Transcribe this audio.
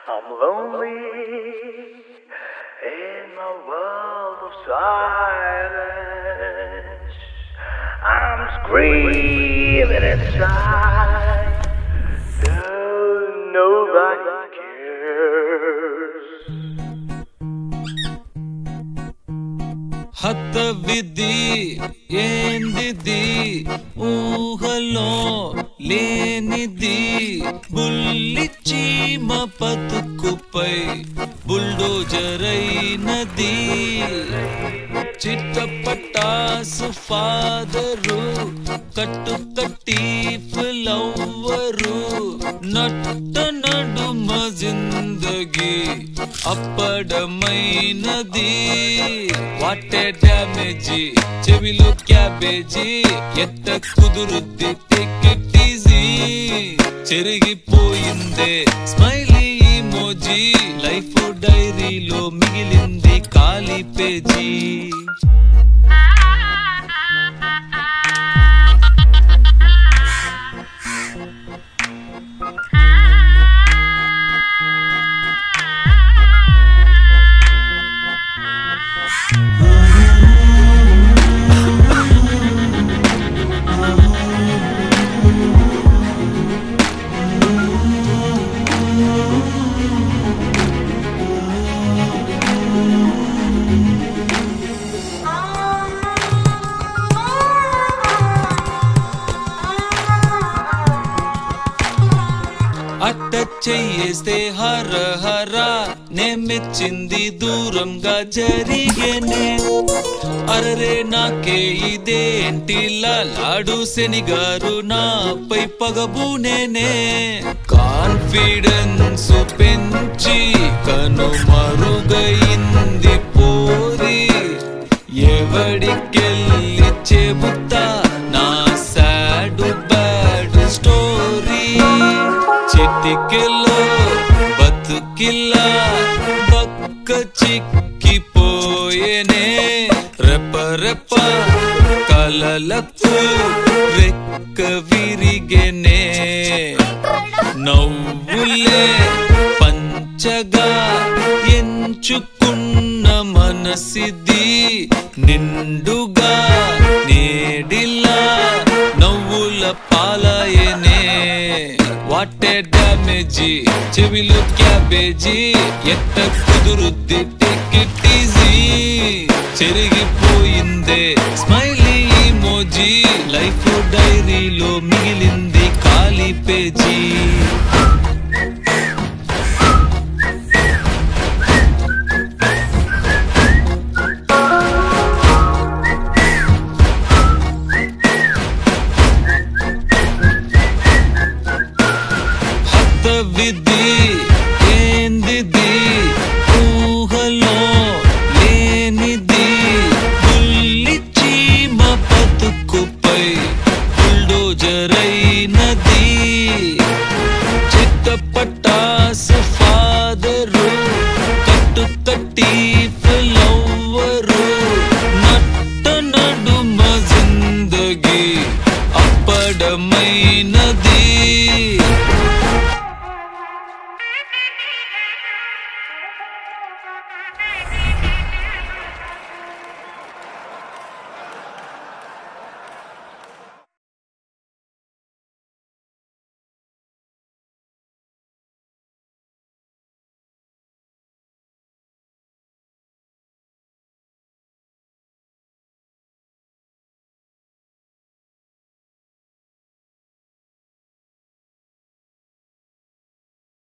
I'm lonely in my world of silence. I'm screaming inside. Though nobody cares. హత విధి ఏందిది ఊహలో లేనిది బుల్లి చీమ బతుకుపై బుల్డోజరైనది చిట్టపటాసు ఫాదరు కట్టు కట్టి ఫిలవ్వరు నట్ట నడుమ జిందగీ అప్పడమైనది వాటే డ్యామేజీ చెవిలో క్యాబేజీ ఎట్ట కుదురుద్ది టేక్ ఇట్ ఈజీ చెరిగిపోయిందే స్మైలీ మోజీ లైఫ్ డైరీలో మిగిలింది ఖాళీ పేజీ అట్ట చెయ్యేస్తే హర హర నే మెచ్చింది దూరంగా జరిగేనే అరరే నాకే ఇదేంటి లాడు శనిగారు నాపై పగబూనేనే కాన్ఫిడెన్స్ పెంచి కనుమరుగైంది పోరి ఎవడికెళ్ళి చెబుతా నా సాడు బ్యాడ్ స్టోరీ చిటికెలో బతుకిల్లా బక్క చిక్కిపోయేనే రెప రెప కలలకు రెక్క విరిగేనే నవ్వులే పంచగా ఎంచుకున్న మనసిది నిండుగా నేడిలా నవ్వుల పాలయనే వాటే డ్యామేజీ చెవిలో క్యాబేజీ ఎట్ట కుదురుద్ది టేక్ ఇట్ ఈజీ చెరిగిపోయిందే స్మైలీ మోజీ లైఫ్ డైరీలో మిగిలింది ఖాళీ పేజీ హత విధి ఏందిది